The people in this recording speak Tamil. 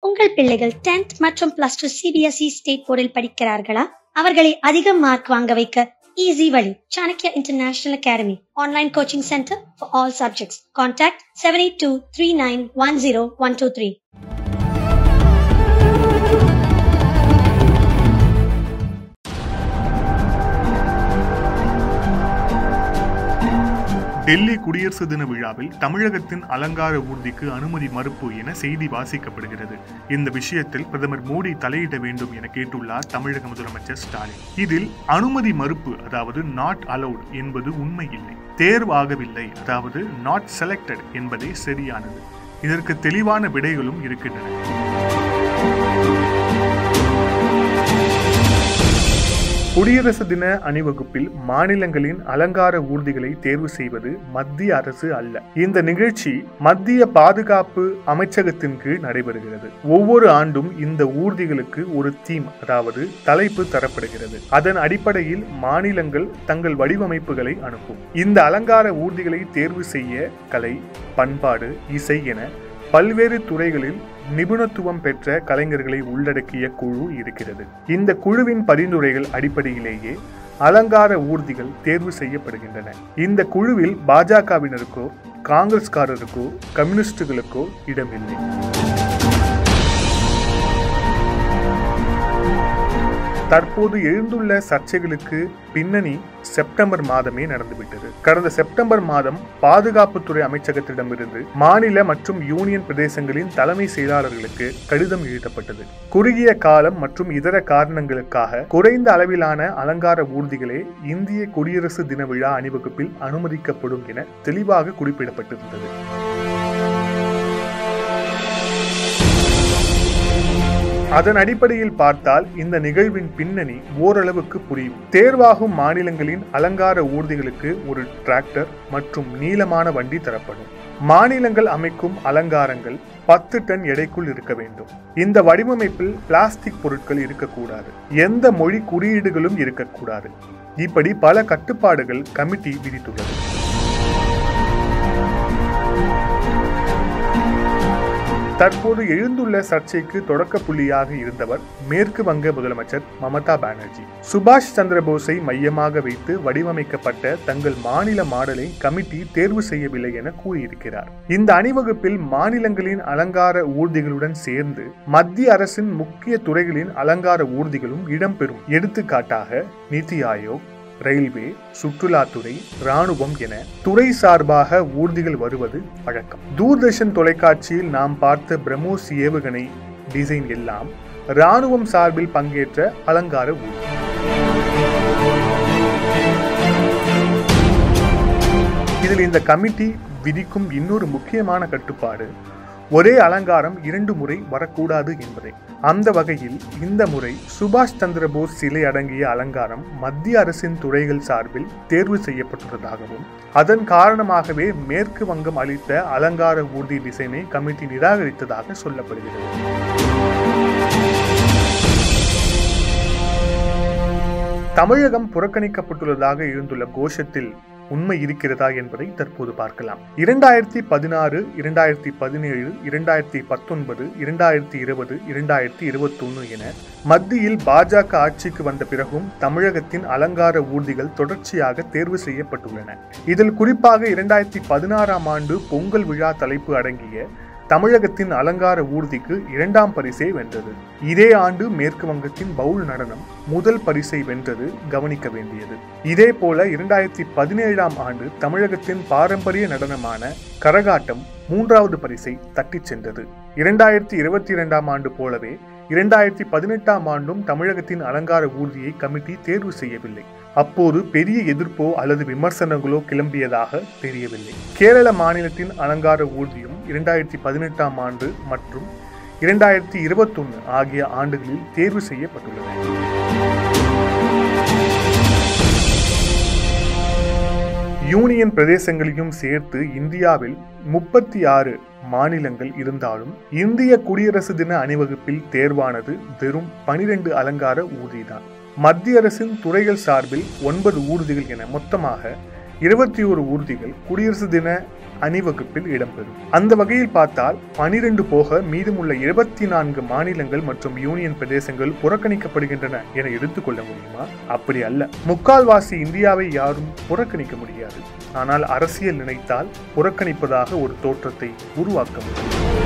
உங்கள் பிள்ளைகள் 10th மற்றும் பிளஸ் டூ சிபிஎஸ்இ ஸ்டேட் போர்டில் படிக்கிறார்களா அவர்களை அதிக மார்க் வாங்க வைக்க ஈஸி வழி Chanakya international academy online coaching centre for all subjects contact seven eight two three nine one zero one two three Delhi குடியரசு தின விழாவில் தமிழகத்தின் அலங்கார ஊர்திக்கு அனுமதி மறுப்பு என செய்தி வாசிக்கப்படுகிறது இந்த விஷயத்தில் பிரதமர் மோடி தலையிட வேண்டும் என கேட்டுள்ளார் தமிழக முதலமைச்சர் ஸ்டாலின் இதில் அனுமதி மறுப்பு அதாவது நாட் அலவுட் என்பது உண்மை இல்லை தேர்வாகவில்லை அதாவது நாட் செலக்டட் என்பதே சரியானது இதற்கு தெளிவான விடைகளும் இருக்கின்றன குடியரசு தின அணிவகுப்பில் மாநிலங்களின் அலங்கார ஊர்திகளை தேர்வு செய்வது மத்திய அரசு அல்ல இந்த நிகழ்ச்சி மத்திய பாதுகாப்பு அமைச்சகத்தின் கீழ் நடைபெறுகிறது ஒவ்வொரு ஆண்டும் இந்த ஊர்திகளுக்கு ஒரு தீம் அதாவது தலைப்பு தரப்படுகிறது அதன் அடிப்படையில் மாநிலங்கள் தங்கள் வடிவமைப்புகளை அனுப்பும் இந்த அலங்கார ஊர்திகளை தேர்வு செய்ய கலை பண்பாடு இசை என பல்வேறு துறைகளில் நிபுணத்துவம் பெற்ற கலைஞர்களை உள்ளடக்கிய குழு இருக்கிறது இந்த குழுவின் பரிந்துரைகள் அடிப்படையிலேயே அலங்கார ஊர்திகள் தேர்வு செய்யப்படுகின்றன இந்த குழுவில் பாஜகவினருக்கோ காங்கிரஸ்காரருக்கோ கம்யூனிஸ்டுகளுக்கோ இடமில்லை தற்போது எழுந்துள்ள சர்ச்சைகளுக்கு பின்னணி செப்டம்பர் மாதமே நடந்துவிட்டது கடந்த செப்டம்பர் மாதம் பாதுகாப்புத்துறை அமைச்சகத்திடமிருந்து மாநில மற்றும் யூனியன் பிரதேசங்களின் தலைமை செயலாளர்களுக்கு கடிதம் எழுதப்பட்டது குறுகிய காலம் மற்றும் இதர காரணங்களுக்காக குறைந்த அளவிலான அலங்கார ஊர்திகளே இந்திய குடியரசு தின விழா அணிவகுப்பில் அனுமதிக்கப்படும் என தெளிவாக குறிப்பிடப்பட்டிருந்தது அதன் அடிப்படையில் பார்த்தால் இந்த நிகழ்வின் பின்னணி ஓரளவுக்கு புரியும் தேர்வாகும் மாநிலங்களின் அலங்கார ஊர்திகளுக்கு ஒரு டிராக்டர் மற்றும் நீளமான வண்டி தரப்படும் மாநிலங்கள் அமைக்கும் அலங்காரங்கள் பத்து டன் எடைக்குள் இருக்க வேண்டும் இந்த வடிவமைப்பில் பிளாஸ்டிக் பொருட்கள் இருக்கக்கூடாது எந்த மொழி குறியீடுகளும் இருக்கக்கூடாது இப்படி பல கட்டுப்பாடுகள் கமிட்டி விதித்துள்ளது தற்போது எழுந்துள்ள சர்ச்சைக்கு தொடக்க புள்ளியாக இருந்தவர் மேற்கு வங்க முதலமைச்சர் மமதா பானர்ஜி சுபாஷ் சந்திரபோஸை மையமாக வைத்து வடிவமைக்கப்பட்ட தங்கள் மாநில மாடலை கமிட்டி தேர்வு செய்யவில்லை என கூறியிருக்கிறார் இந்த அணிவகுப்பில் மாநிலங்களின் அலங்கார ஊர்திகளுடன் சேர்ந்து மத்திய அரசின் முக்கிய துறைகளின் அலங்கார ஊர்திகளும் இடம்பெறும் எடுத்துக்காட்டாக நிதி ஆயோக் ரயில்வே சுற்றுலாத்துறை ராணுவம் என துறை சார்பாக ஊர்திகள் வருவது வழக்கம் தூர்தர்ஷன் தொலைக்காட்சியில் நாம் பார்த்த பிரம்மோஸ் ஏவுகணை டிசைன் எல்லாம் ராணுவம் சார்பில் பங்கேற்ற அலங்கார ஊர்தி இதில் இந்த கமிட்டி விதிக்கும் இன்னொரு முக்கியமான கட்டுப்பாடு ஒரே அலங்காரம் இரண்டு முறை வரக்கூடாது என்பதே அந்த வகையில் இந்த முறை சுபாஷ் சந்திரபோஸ் சிலை அடங்கிய அலங்காரம் மத்திய அரசின் துறைகள் சார்பில் தேர்வு செய்யப்பட்டுள்ளதாகவும் அதன் காரணமாகவே மேற்கு வங்கம் அளித்த அலங்கார ஊர்தி டிசைனை கமிட்டி நிராகரித்ததாக சொல்லப்படுகிறது தமிழகம் புறக்கணிக்கப்பட்டுள்ளதாக இருந்துள்ள கோஷத்தில் உண்மை இருக்கிறதா என்பதை தற்போது பார்க்கலாம் இரண்டாயிரத்தி பதினாறு இரண்டாயிரத்தி பதினேழு இரண்டாயிரத்தி பத்தொன்பது இரண்டாயிரத்தி இருபது இரண்டாயிரத்தி இருபத்தொன்னு என மத்தியில் பாஜக ஆட்சிக்கு வந்த பிறகும் தமிழகத்தின் அலங்கார ஊர்திகள் தொடர்ச்சியாக தேர்வு செய்யப்பட்டுள்ளன இதில் குறிப்பாக இரண்டாயிரத்தி பதினாறாம் ஆண்டு பொங்கல் விழா தலைப்பு அடங்கிய தமிழகத்தின் அலங்கார ஊர்திக்கு இரண்டாம் பரிசை வென்றது இதே ஆண்டு மேற்கு வங்கத்தின் பவுல் நடனம் முதல் பரிசை வென்றது கவனிக்க வேண்டியது இதே போல இரண்டாயிரத்தி பதினேழாம் ஆண்டு தமிழகத்தின் பாரம்பரிய நடனமான கரகாட்டம் மூன்றாவது பரிசை தட்டிச் சென்றது இரண்டாயிரத்தி இருபத்தி இரண்டாம் ஆண்டு போலவே இரண்டாயிரத்தி பதினெட்டாம் ஆண்டும் தமிழகத்தின் அலங்கார ஊர்தியை கமிட்டி தேர்வு செய்யவில்லை அப்போது பெரிய எதிர்ப்போ அல்லது விமர்சனங்களோ கிளம்பியதாக தெரியவில்லை கேரள மாநிலத்தின் அலங்கார ஊர்தியும் இரண்டாயிரத்தி பதினெட்டாம் ஆண்டு மற்றும் இரண்டாயிரத்தி இருபத்தொன்னு ஆகிய ஆண்டுகளில் தேர்வு செய்யப்பட்டுள்ளது யூனியன் பிரதேசங்களையும் சேர்த்து இந்தியாவில் முப்பத்தி ஆறு மாநிலங்கள் இருந்தாலும் இந்திய குடியரசு தின அணிவகுப்பில் தேர்வானது வெறும் பனிரெண்டு அலங்கார ஊர்திதான் மத்திய அரசின் துறைகள் சார்பில் ஒன்பது ஊர்திகள் என மொத்தமாக இருபத்தி ஒரு ஊர்திகள் குடியரசு தின அணிவகுப்பில் இடம்பெறும் அந்த வகையில் பார்த்தால் பனிரெண்டு போக மீதமுள்ள இருபத்தி நான்கு மாநிலங்கள் மற்றும் யூனியன் பிரதேசங்கள் புறக்கணிக்கப்படுகின்றன என எடுத்துக்கொள்ள முடியுமா அப்படி அல்ல முக்கால்வாசி இந்தியாவை யாரும் புறக்கணிக்க முடியாது ஆனால் அரசியல் நினைத்தால் புறக்கணிப்பதாக ஒரு தோற்றத்தை உருவாக்க முடியும்